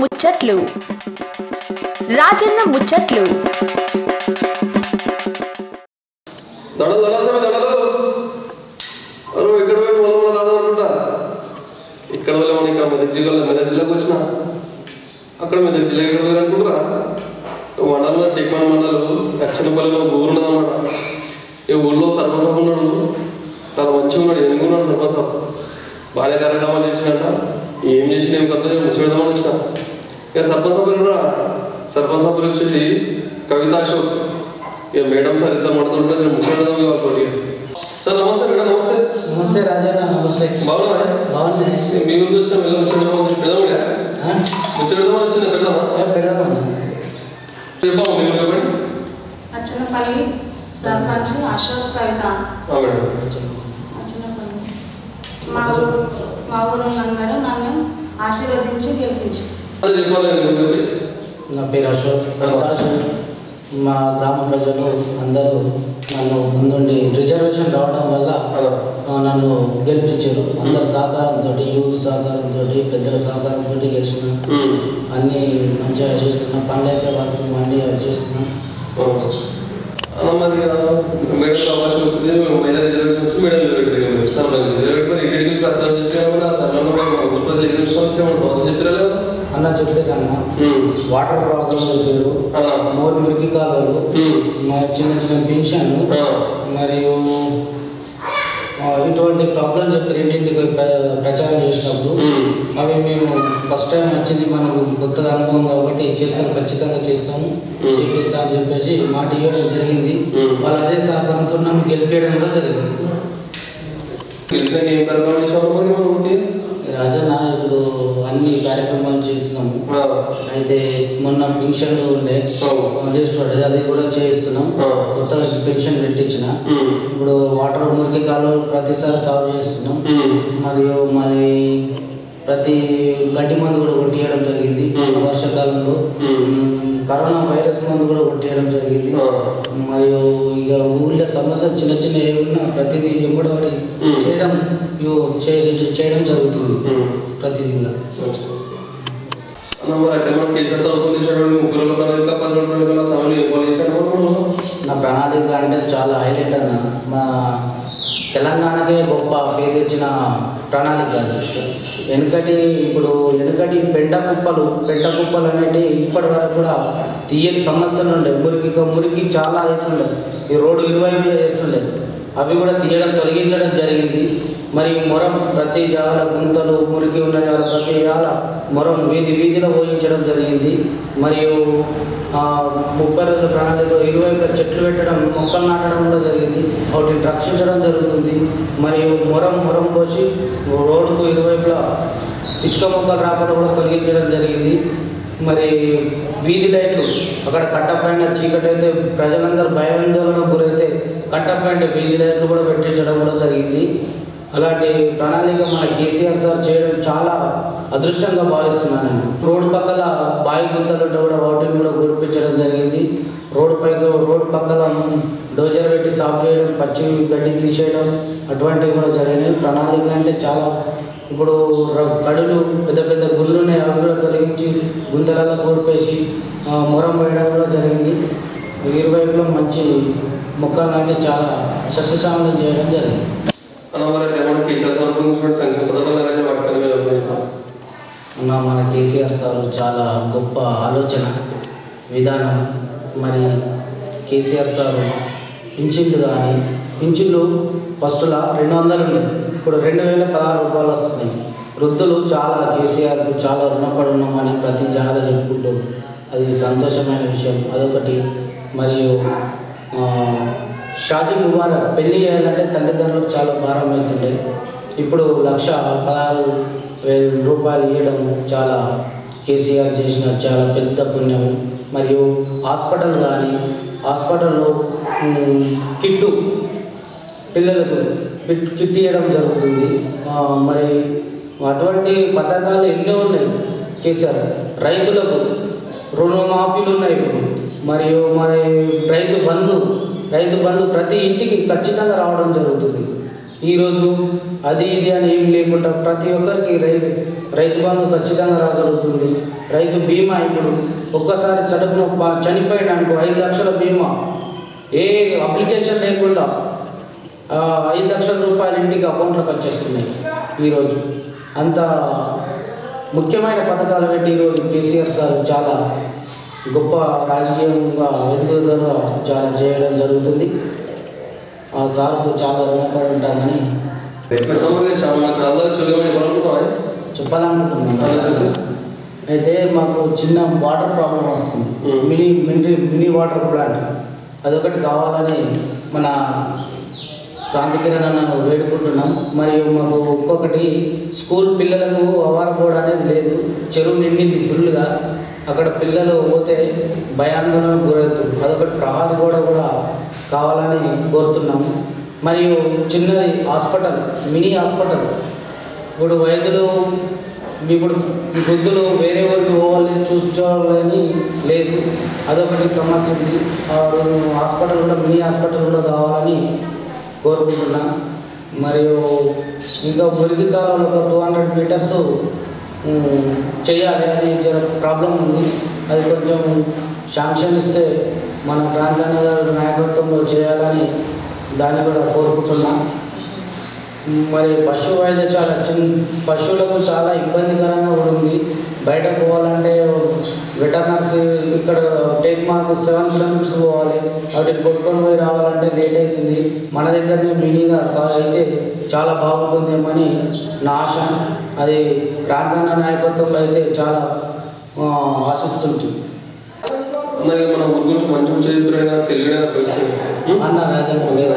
ముచ్చట్లు రాజన్న ముచ్చట్లు దడలు దడాల్సిన దడలు అరే ఇక్కడ పోయి మొల మొల రాదనుకుంటా ఇక్కడ వెళ్ళి మనం ఇక్కడ మెదక్ జిల్లా మెదక్ జిల్లాకు వచ్చిన అక్కడ మెదక్ జిల్లా ఎక్కడ పోయి అనుకుంటారా మండలంలో టిక్మన్ మండలం అచ్చనపల్లిలో ఒక ఊరు ఉన్నదన్నమాట ఈ ఊళ్ళో సర్పసాబ్ ఉన్నాడు చాలా మంచిగా ఉన్నాడు ఎనుకున్నాడు సర్పసాబ్ భార్య కార్యక్రమాలు చేసినట్ట ఏం చేసిన ఏం కథ ముచ్చిపెడదామని వచ్చిన ఇక సర్పసాబ్ ఎవరురా సర్పసాబ్ వచ్చేసి కవిత అశోక్ ఇక మేడం సార్ ఇద్దరు మాట్లాడుతుంటే నేను ముచ్చిపెడదాం వాళ్ళతోటి సార్ నమస్తే మేడం నమస్తే నమస్తే రాజన్న నమస్తే బాగున్నా బాగున్నాయి మీ ఊరికి వచ్చిన వెళ్ళి ముచ్చపెడదాం పెడదాం ఆ? ముచ్చపెడదామని వచ్చిన పెడదామా ఏ, పెడదామా చెప్పాము మీ ఊరికి చెప్పండి అచ్చనపల్లి సర్పంచ్ అశోక్ కవిత ఆ, మేడం అచ్చనపల్లి మా ఊరు మా ఊరోళ్ళందరూ నన్ను ఆశీర్వదించి గెలిపించి అది చెప్పాలి మీ ఊరికి నా పేరు అశోక్ ప్రకాశం మా గ్రామ ప్రజలు అందరూ నన్ను ముందుండి రిజర్వేషన్ రావడం వల్ల అలా. ఆ, నన్ను గెలిపించారు అందరి సహకారంతో యూత్ సహకారంతో పెద్దల సహకారంతో గెలిచిన ఉమ్. అన్నీ మంచిగా చేస్తున్నా పనులు అయితే వాళ్ళకి మండి చేస్తున్నా ఆ. అలా మరి ఆ, మేడంకి అవకాశం వచ్చింది మేము మహిళా రిజర్వేషన్ వచ్చి మేడం నిలబెట్టారు సర్పంచ్ నిలబెట్టి మరి ఇంటికి ప్రచారం చేసి కూడా సర్వన్న మరి మన ఊరు ప్రజలు ఎదుర్కొచ్చి మన సమస్య చెప్పారా లేదా అన్న చెప్తే కన్నా ఉమ్. వాటర్ ప్రాబ్లం చెప్పారు ఆ. మోర్ మురికి కాలువలు ఉమ్. మా చిన్న చిన్న పెన్షన్ ఆ. మరియు ఆ, ఇటువంటి ప్రాబ్లం చెప్పి ఇంటింటికి ప్ర- ప్రచారం చేసినప్పుడు ఉమ్. అవి మేము ఫస్ట్ టైం వచ్చింది మనకు కొత్త అనుభవం కాబట్టి చేస్తాం ఖచ్చితంగా చేస్తాము మ్మ్. చేపిస్తా అని చెప్పేసి మాట ఇవ్వడం జరిగింది మ్మ్. వాళ్ళు అదే సహకారంతో నన్ను గెలిపించడం కూడా జరిగింది తెలిసిన ఏం కార్యక్రమం చేసాము మరి మన ఊరికి రాజన్న ఇప్పుడు అన్ని కార్యక్రమాలు చేస్తున్నాము ఆ. అయితే మొన్న పెన్షన్లు ఉండే అవును. లిస్ట్ పడ్డది అది కూడా చేయిస్తున్నాం ఆ. కొత్తగా పెన్షన్ పెట్టించిన ఉమ్. ఇప్పుడు వాటర్ మురికి కాలువలు ప్రతిసారి సాల్వ్ చేస్తున్నాం ఉమ్. మరియు మరి ప్రతి గడ్డి మందు కూడా కొట్టియడం జరిగింది మ్మ్. వర్షాకాలంలో మ్మ్. మ్మ్, కరోనా వైరస్ మందు కూడా కొట్టియడం జరిగింది ఆ. మరియు ఇక ఊళ్ళో సమస్యలు చిన్న చిన్న ఏమన్నా ప్రతిదీ ఎంబడబడి మ్మ్. చేయడం ఇగో చే- చేయడం జరుగుతుంది ఉమ్. ప్రతిదీ కూడా అన్న మరి అట్లా మనం కేసెస్ రూపొందించినటువంటి ముగ్గురు ప్రణాళిక పది రోజుల సమయంలో ఏం పని చేశాడు మరి మనం నా ప్రణాళిక అంటే చాలా హైలైట్ అన్న మా తెలంగాణకే గొప్ప పేరు తెచ్చిన ప్రణాళిక అది వెనుకటి ఇప్పుడు వెనుకటి పెంట కుప్పలు పెంట కుప్పలు అనేటివి ఇప్పటి వరకు కూడా తీయని సమస్యలు ఉండే మురికి మురికి చాలా అవుతుండే ఈ రోడ్డు ఇరువైపులా చేస్తుండే అవి కూడా తీయడం తొలగించడం జరిగింది మరి మొరం ప్రతి జాల గుంతలు మురికి ఉన్న జాల ప్రతి జాల మొరం వీధి వీధిలో పోయించడం జరిగింది మరియు ఆ, ముప్పై రోజుల ప్రణాళిక ఇరువైపులా చెట్లు పెట్టడం మొక్కలు నాటడం కూడా జరిగింది వాటిని రక్షించడం జరుగుతుంది మరియు మొరం మొరం పోసి రోడ్డుకు ఇరువైపులా ఇటుక మొక్కలు రాకుండా కూడా తొలగించడం జరిగింది మరి వీధి లైట్లు అక్కడ కట్టపైన చీకటి అయితే ప్రజలందరూ భయాందోళనకు గురైతే కట్టపైన వీధి లైట్లు కూడా పెట్టించడం కూడా జరిగింది అలాంటి ప్రణాళిక మన కేసీఆర్ సార్ చేయడం చాలా అదృష్టంగా భావిస్తున్నాను నేను రోడ్డు పక్కల బావి గుంతలు ఉంటే కూడా వాటిని కూడా గురిపించడం జరిగింది రోడ్డు పైకి రోడ్డు పక్కల డోజర్ పెట్టి సాఫ్ చేయడం పచ్చి గడ్డి తీసేయడం అటువంటివి కూడా జరిగినాయి ప్రణాళిక అంటే చాలా ఇప్పుడు ర- కడులు పెద్ద పెద్ద గుళ్ళు ఉన్నాయి అవి కూడా తొలగించి గుంతలలో కూడిపేసి ఆ, మొరం వేయడం కూడా జరిగింది ఇరువైపులో మంచి మొక్కలు నాటి చాలా సస్యశ్యామలం చేయడం జరిగింది అన్న మరి అట్లా మన కేసెస్ రూపొందించినటువంటి సంక్షేమ పథకాలు అలాగే వాటి పని మీద చెప్పండి. అన్న మన కేసీఆర్ సార్ చాలా గొప్ప ఆలోచన విధానం మరి కేసీఆర్ సార్ పింఛన్లు కానీ పింఛన్లు ఫస్ట్లో రెండు వందలు ఉన్నాయి ఇప్పుడు రెండు వేల పదహారు రూపాయలు వస్తున్నాయి వృద్ధులు చాలా కేసీఆర్కు చాలా రుణపడి ఉన్నామని ప్రతి జాగా చెప్పుకుంటారు అది సంతోషమైన విషయం అదొకటి మరియు ఆ, షాజీ ముబారక్ పెళ్లి చేయాలంటే తల్లిదండ్రులకు చాలా భారం అవుతుండే ఇప్పుడు లక్ష పదహారు వేల రూపాయలు ఇవ్వడం చాలా కేసీఆర్ చేసిన చాలా పెద్ద పుణ్యము మరియు హాస్పిటల్ కానీ హాస్పిటల్లో ఉమ్, కిట్టు పిల్లలకు కిట్ కిట్ ఇవ్వడం జరుగుతుంది ఆ, మరి అటువంటి పథకాలు ఎన్నో ఉన్నాయి కేసీఆర్ రైతులకు రుణమాఫీలు ఉన్నాయి ఇప్పుడు మరియు మరి రైతు బంధు రైతు బంధు ప్రతి ఇంటికి ఖచ్చితంగా రావడం జరుగుతుంది ఈరోజు అది ఇది అని ఏం లేకుండా ప్రతి ఒక్కరికి రైతు రైతు బంధు ఖచ్చితంగా రాగలుగుతుంది రైతు బీమా ఇప్పుడు ఒక్కసారి చదువున ప- చనిపోయిన అనుకో ఐదు లక్షల బీమా ఏ అప్లికేషన్ లేకుండా ఆ, ఐదు లక్షల రూపాయలు ఇంటికి అకౌంట్లోకి వచ్చేస్తున్నాయి ఈరోజు అంత ముఖ్యమైన పథకాలు పెట్టి ఈరోజు కేసీఆర్ సార్ చాలా గొప్ప రాజకీయంగా ఎదుగుదల చాలా చేయడం జరుగుతుంది ఆ సార్కు చాలా రుణపడి ఉంటామని మరి చాలా చాలా చురుగా ఇవ్వాలనుకుంటున్నాను చెప్పాలనుకుంటున్నాను అయితే మాకు చిన్న వాటర్ ప్రాబ్లం వస్తుంది Hmm. Mini mini mini water plant అదొకటి కావాలని మన క్రాంతికిరణ్ అన్నను వేడుకుంటున్నాం మరియు మాకు ఇంకొకటి స్కూల్ పిల్లలకు అవారపోవడం అనేది లేదు చెరువు నిండింది ఫుల్గా అక్కడ పిల్లలు పోతే భయాందోళన గురవుతుంది అదొకటి ప్రహారీ కూడా కూడా కావాలని కోరుతున్నాము మరియు చిన్నది హాస్పిటల్ మినీ హాస్పిటల్ ఇప్పుడు వైద్యులు ఇప్పుడు వృద్ధులు వేరే ఊరికి పోవాలి చూసుకోవాలని లేదు అదొకటి సమస్య ఉంది ఆ హాస్పిటల్ కూడా మినీ హాస్పిటల్ కూడా కావాలని కోరుకుంటున్నా మరియు ఇంకా మురికి కాలంలో ఒక టూ హండ్రెడ్ మీటర్స్ చేయాలి అది జర ప్రాబ్లం ఉంది అది కొంచెం శాంక్షన్ ఇస్తే మన ప్రాంతాన్ని గారి నాయకత్వంలో చేయాలని దాన్ని కూడా కోరుకుంటున్నాం మరి పశు వైద్యశాల చిన్న పశువులకు చాలా ఇబ్బందికరంగా కూడా ఉంది బయట పోవాలంటే వెటర్నర్స్ ఇక్కడ టేక్ మార్క్ సెవెన్ కిలోమీటర్స్ పోవాలి వాటిని కొట్టుకొని పోయి రావాలంటే లేట్ అవుతుంది మన దగ్గరనే మినీగా కా- అయితే చాలా బాగుంటుందేమని నా ఆశ అది ప్రాంతాల నాయకత్వంలో అయితే చాలా ఆ, ఆశిస్తుంటుంది అలాగే మన ఊరి గురించి మంచి మంచి చెప్పాడు కానీ సెల్లుడే నాకు తెలుసు అన్న రాజా